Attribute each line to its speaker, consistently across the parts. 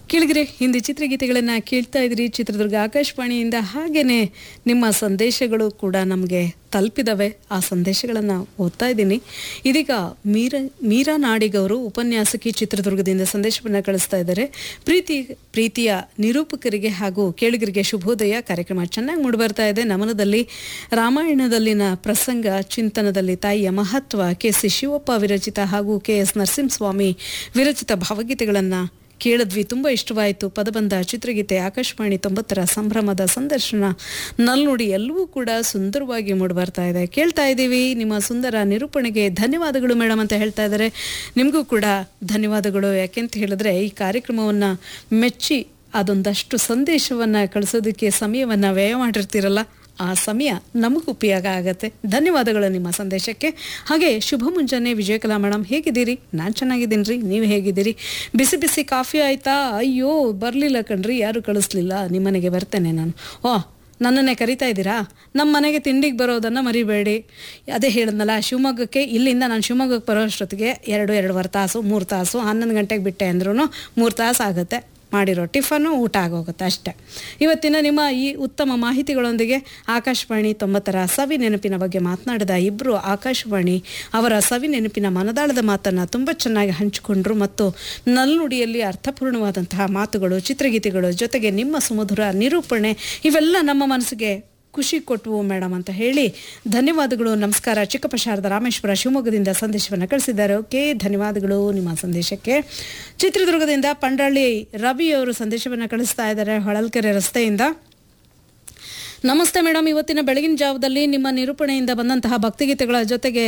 Speaker 1: ಕೇಳಿದ್ರೆ ಹಿಂದಿ ಚಿತ್ರಗೀತೆಗಳನ್ನು ಕೇಳ್ತಾ ಇದ್ರಿ ಚಿತ್ರದುರ್ಗ ಆಕಾಶವಾಣಿಯಿಂದ ಹಾಗೇನೆ ನಿಮ್ಮ ಸಂದೇಶಗಳು ಕೂಡ ನಮಗೆ ತಲುಪಿದವೆ ಆ ಸಂದೇಶಗಳನ್ನು ಓದ್ತಾ ಇದ್ದೀನಿ ಇದೀಗ ಮೀರಾ ಮೀರಾ ನಾಡಿಗವರು ಉಪನ್ಯಾಸಕಿ ಚಿತ್ರದುರ್ಗದಿಂದ ಸಂದೇಶವನ್ನು ಕಳಿಸ್ತಾ ಇದ್ದಾರೆ ಪ್ರೀತಿ ಪ್ರೀತಿಯ ನಿರೂಪಕರಿಗೆ ಹಾಗೂ ಕೇಳಿಗರಿಗೆ ಶುಭೋದಯ ಕಾರ್ಯಕ್ರಮ ಚೆನ್ನಾಗಿ ಮೂಡಿಬರ್ತಾ ಇದೆ ನಮನದಲ್ಲಿ ರಾಮಾಯಣದಲ್ಲಿನ ಪ್ರಸಂಗ ಚಿಂತನದಲ್ಲಿ ತಾಯಿಯ ಮಹತ್ವ ಕೆ ಸಿ ಶಿವಪ್ಪ ವಿರಚಿತ ಹಾಗೂ ಕೆ ಎಸ್ ನರಸಿಂಹಸ್ವಾಮಿ ವಿರಚಿತ ಭಾವಗೀತೆಗಳನ್ನು ಕೇಳಿದ್ವಿ ತುಂಬ ಇಷ್ಟವಾಯಿತು ಪದಬಂಧ ಚಿತ್ರಗೀತೆ ಆಕಾಶವಾಣಿ ತೊಂಬತ್ತರ ಸಂಭ್ರಮದ ಸಂದರ್ಶನ ನಲ್ನುಡಿ ಎಲ್ಲವೂ ಕೂಡ ಸುಂದರವಾಗಿ ಮೂಡಿಬರ್ತಾ ಇದೆ ಕೇಳ್ತಾ ಇದ್ದೀವಿ ನಿಮ್ಮ ಸುಂದರ ನಿರೂಪಣೆಗೆ ಧನ್ಯವಾದಗಳು ಮೇಡಮ್ ಅಂತ ಹೇಳ್ತಾ ಇದ್ದಾರೆ ನಿಮಗೂ ಕೂಡ ಧನ್ಯವಾದಗಳು ಯಾಕೆಂತ ಹೇಳಿದ್ರೆ ಈ ಕಾರ್ಯಕ್ರಮವನ್ನು ಮೆಚ್ಚಿ ಅದೊಂದಷ್ಟು ಸಂದೇಶವನ್ನು ಕಳಿಸೋದಕ್ಕೆ ಸಮಯವನ್ನು ವ್ಯಯ ಮಾಡಿರ್ತೀರಲ್ಲ ಆ ಸಮಯ ನಮಗೂ ಉಪಯೋಗ ಆಗತ್ತೆ ಧನ್ಯವಾದಗಳು ನಿಮ್ಮ ಸಂದೇಶಕ್ಕೆ ಹಾಗೆ ಶುಭ ಮುಂಜಾನೆ ವಿಜಯಕಲಾ ಮೇಡಮ್ ಹೇಗಿದ್ದೀರಿ ನಾನು ಚೆನ್ನಾಗಿದ್ದೀನಿ ರೀ ನೀವು ಹೇಗಿದ್ದೀರಿ ಬಿಸಿ ಬಿಸಿ ಕಾಫಿ ಆಯ್ತಾ ಅಯ್ಯೋ ಬರಲಿಲ್ಲ ಕಣ್ರಿ ಯಾರು ಕಳಿಸ್ಲಿಲ್ಲ ನಿಮ್ಮ ಮನೆಗೆ ಬರ್ತೇನೆ ನಾನು ಓ ನನ್ನನ್ನೇ ಕರಿತಾ ಇದ್ದೀರಾ ನಮ್ಮ ಮನೆಗೆ ತಿಂಡಿಗೆ ಬರೋದನ್ನು ಮರಿಬೇಡಿ ಅದೇ ಹೇಳಿದ್ನಲ್ಲ ಶಿವಮೊಗ್ಗಕ್ಕೆ ಇಲ್ಲಿಂದ ನಾನು ಶಿವಮೊಗ್ಗಕ್ಕೆ ಬರೋ ಅಷ್ಟೊತ್ತಿಗೆ ಎರಡು ಎರಡುವರೆ ತಾಸು ಮೂರು ತಾಸು ಹನ್ನೊಂದು ಗಂಟೆಗೆ ಬಿಟ್ಟೆ ಅಂದ್ರೂ ಮೂರು ತಾಸು ಆಗುತ್ತೆ ಮಾಡಿರೋ ಟಿಫನ್ನು ಊಟ ಆಗೋಗುತ್ತೆ ಅಷ್ಟೆ ಇವತ್ತಿನ ನಿಮ್ಮ ಈ ಉತ್ತಮ ಮಾಹಿತಿಗಳೊಂದಿಗೆ ಆಕಾಶವಾಣಿ ತೊಂಬತ್ತರ ಸವಿ ನೆನಪಿನ ಬಗ್ಗೆ ಮಾತನಾಡಿದ ಇಬ್ಬರು ಆಕಾಶವಾಣಿ ಅವರ ಸವಿ ನೆನಪಿನ ಮನದಾಳದ ಮಾತನ್ನು ತುಂಬ ಚೆನ್ನಾಗಿ ಹಂಚಿಕೊಂಡ್ರು ಮತ್ತು ನಲ್ನುಡಿಯಲ್ಲಿ ಅರ್ಥಪೂರ್ಣವಾದಂತಹ ಮಾತುಗಳು ಚಿತ್ರಗೀತೆಗಳು ಜೊತೆಗೆ ನಿಮ್ಮ ಸುಮಧುರ ನಿರೂಪಣೆ ಇವೆಲ್ಲ ನಮ್ಮ ಮನಸ್ಸಿಗೆ ಖುಷಿ ಕೊಟ್ಟವು ಮೇಡಮ್ ಅಂತ ಹೇಳಿ ಧನ್ಯವಾದಗಳು ನಮಸ್ಕಾರ ಚಿಕ್ಕಪ್ಪ ಶಾರದ ರಾಮೇಶ್ವರ ಶಿವಮೊಗ್ಗದಿಂದ ಸಂದೇಶವನ್ನು ಕಳಿಸಿದ್ದಾರೆ ಓಕೆ ಧನ್ಯವಾದಗಳು ನಿಮ್ಮ ಸಂದೇಶಕ್ಕೆ ಚಿತ್ರದುರ್ಗದಿಂದ ಪಂಡಳ್ಳಿ ರವಿ ಅವರು ಸಂದೇಶವನ್ನು ಕಳಿಸ್ತಾ ಇದ್ದಾರೆ ಹೊಳಲ್ಕೆರೆ ರಸ್ತೆಯಿಂದ ನಮಸ್ತೆ ಮೇಡಮ್ ಇವತ್ತಿನ ಬೆಳಗಿನ ಜಾವದಲ್ಲಿ ನಿಮ್ಮ ನಿರೂಪಣೆಯಿಂದ ಬಂದಂತಹ ಭಕ್ತಿಗೀತೆಗಳ ಜೊತೆಗೆ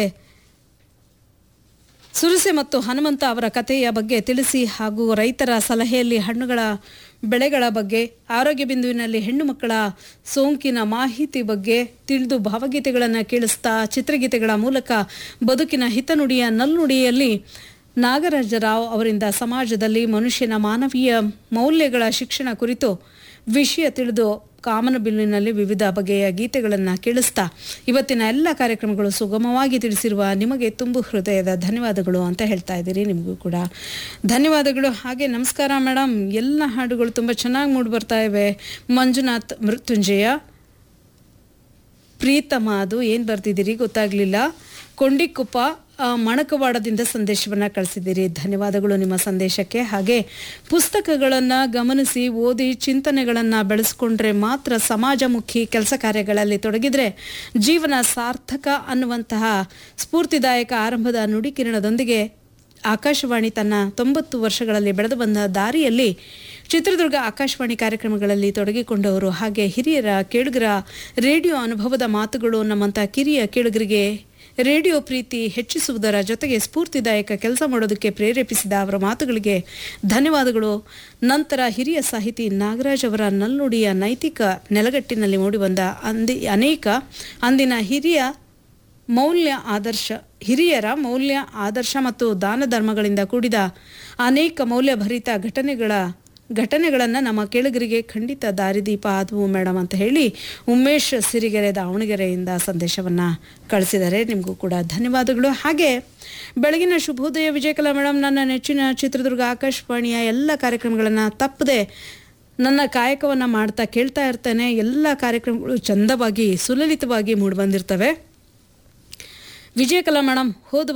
Speaker 1: ಸುರಸೆ ಮತ್ತು ಹನುಮಂತ ಅವರ ಕಥೆಯ ಬಗ್ಗೆ ತಿಳಿಸಿ ಹಾಗೂ ರೈತರ ಸಲಹೆಯಲ್ಲಿ ಹಣ್ಣುಗಳ ಬೆಳೆಗಳ ಬಗ್ಗೆ ಆರೋಗ್ಯ ಬಿಂದುವಿನಲ್ಲಿ ಹೆಣ್ಣು ಮಕ್ಕಳ ಸೋಂಕಿನ ಮಾಹಿತಿ ಬಗ್ಗೆ ತಿಳಿದು ಭಾವಗೀತೆಗಳನ್ನು ಕೇಳಿಸ್ತಾ ಚಿತ್ರಗೀತೆಗಳ ಮೂಲಕ ಬದುಕಿನ ಹಿತನುಡಿಯ ನಲ್ನುಡಿಯಲ್ಲಿ ನಾಗರಾಜರಾವ್ ಅವರಿಂದ ಸಮಾಜದಲ್ಲಿ ಮನುಷ್ಯನ ಮಾನವೀಯ ಮೌಲ್ಯಗಳ ಶಿಕ್ಷಣ ಕುರಿತು ವಿಷಯ ತಿಳಿದು ಕಾಮನಬಿಲ್ಲಿನಲ್ಲಿ ವಿವಿಧ ಬಗೆಯ ಗೀತೆಗಳನ್ನು ಕೇಳಿಸ್ತಾ ಇವತ್ತಿನ ಎಲ್ಲ ಕಾರ್ಯಕ್ರಮಗಳು ಸುಗಮವಾಗಿ ತಿಳಿಸಿರುವ ನಿಮಗೆ ತುಂಬು ಹೃದಯದ ಧನ್ಯವಾದಗಳು ಅಂತ ಹೇಳ್ತಾ ಇದ್ದೀರಿ ನಿಮಗೂ ಕೂಡ ಧನ್ಯವಾದಗಳು ಹಾಗೆ ನಮಸ್ಕಾರ ಮೇಡಮ್ ಎಲ್ಲ ಹಾಡುಗಳು ತುಂಬ ಚೆನ್ನಾಗಿ ಮೂಡಿ ಬರ್ತಾ ಇವೆ ಮಂಜುನಾಥ್ ಮೃತ್ಯುಂಜಯ ಪ್ರೀತಮ ಅದು ಏನು ಬರ್ತಿದ್ದೀರಿ ಗೊತ್ತಾಗಲಿಲ್ಲ ಕೊಂಡಿಕ್ಕುಪ್ಪ ಆ, ಮಣಕವಾಡದಿಂದ ಸಂದೇಶವನ್ನು ಕಳಿಸಿದ್ದೀರಿ ಧನ್ಯವಾದಗಳು ನಿಮ್ಮ ಸಂದೇಶಕ್ಕೆ ಹಾಗೆ ಪುಸ್ತಕಗಳನ್ನು ಗಮನಿಸಿ ಓದಿ ಚಿಂತನೆಗಳನ್ನು ಬೆಳೆಸ್ಕೊಂಡ್ರೆ ಮಾತ್ರ ಸಮಾಜಮುಖಿ ಕೆಲಸ ಕಾರ್ಯಗಳಲ್ಲಿ ತೊಡಗಿದ್ರೆ ಜೀವನ ಸಾರ್ಥಕ ಅನ್ನುವಂತಹ ಸ್ಫೂರ್ತಿದಾಯಕ ಆರಂಭದ ನುಡಿಕಿರಣದೊಂದಿಗೆ ಆಕಾಶವಾಣಿ ತನ್ನ ತೊಂಬತ್ತು ವರ್ಷಗಳಲ್ಲಿ ಬೆಳೆದು ಬಂದ ದಾರಿಯಲ್ಲಿ ಚಿತ್ರದುರ್ಗ ಆಕಾಶವಾಣಿ ಕಾರ್ಯಕ್ರಮಗಳಲ್ಲಿ ತೊಡಗಿಕೊಂಡವರು ಹಾಗೆ ಹಿರಿಯರ ಕೇಳುಗರ ರೇಡಿಯೋ ಅನುಭವದ ಮಾತುಗಳು ನಮ್ಮಂಥ ಕಿರಿಯ ಕೇಳುಗರಿಗೆ ರೇಡಿಯೋ ಪ್ರೀತಿ ಹೆಚ್ಚಿಸುವುದರ ಜೊತೆಗೆ ಸ್ಫೂರ್ತಿದಾಯಕ ಕೆಲಸ ಮಾಡೋದಕ್ಕೆ ಪ್ರೇರೇಪಿಸಿದ ಅವರ ಮಾತುಗಳಿಗೆ ಧನ್ಯವಾದಗಳು ನಂತರ ಹಿರಿಯ ಸಾಹಿತಿ ನಾಗರಾಜ್ ಅವರ ನಲ್ನುಡಿಯ ನೈತಿಕ ನೆಲಗಟ್ಟಿನಲ್ಲಿ ಮೂಡಿಬಂದ ಅಂದಿ ಅನೇಕ ಅಂದಿನ ಹಿರಿಯ ಮೌಲ್ಯ ಆದರ್ಶ ಹಿರಿಯರ ಮೌಲ್ಯ ಆದರ್ಶ ಮತ್ತು ದಾನ ಧರ್ಮಗಳಿಂದ ಕೂಡಿದ ಅನೇಕ ಮೌಲ್ಯಭರಿತ ಘಟನೆಗಳ ಘಟನೆಗಳನ್ನು ನಮ್ಮ ಕೇಳುಗರಿಗೆ ಖಂಡಿತ ದಾರಿದೀಪ ಆದವು ಮೇಡಮ್ ಅಂತ ಹೇಳಿ ಉಮೇಶ್ ಸಿರಿಗೆರೆ ದಾವಣಗೆರೆಯಿಂದ ಸಂದೇಶವನ್ನು ಕಳಿಸಿದ್ದಾರೆ ನಿಮಗೂ ಕೂಡ ಧನ್ಯವಾದಗಳು ಹಾಗೆ ಬೆಳಗಿನ ಶುಭೋದಯ ವಿಜಯಕಲಾ ಮೇಡಮ್ ನನ್ನ ನೆಚ್ಚಿನ ಚಿತ್ರದುರ್ಗ ಆಕಾಶವಾಣಿಯ ಎಲ್ಲ ಕಾರ್ಯಕ್ರಮಗಳನ್ನು ತಪ್ಪದೆ ನನ್ನ ಕಾಯಕವನ್ನು ಮಾಡ್ತಾ ಕೇಳ್ತಾ ಇರ್ತೇನೆ ಎಲ್ಲ ಕಾರ್ಯಕ್ರಮಗಳು ಚಂದವಾಗಿ ಸುಲಲಿತವಾಗಿ ಮೂಡಿಬಂದಿರ್ತವೆ ವಿಜಯಕಲಾ ಮೇಡಮ್ ಹೋದ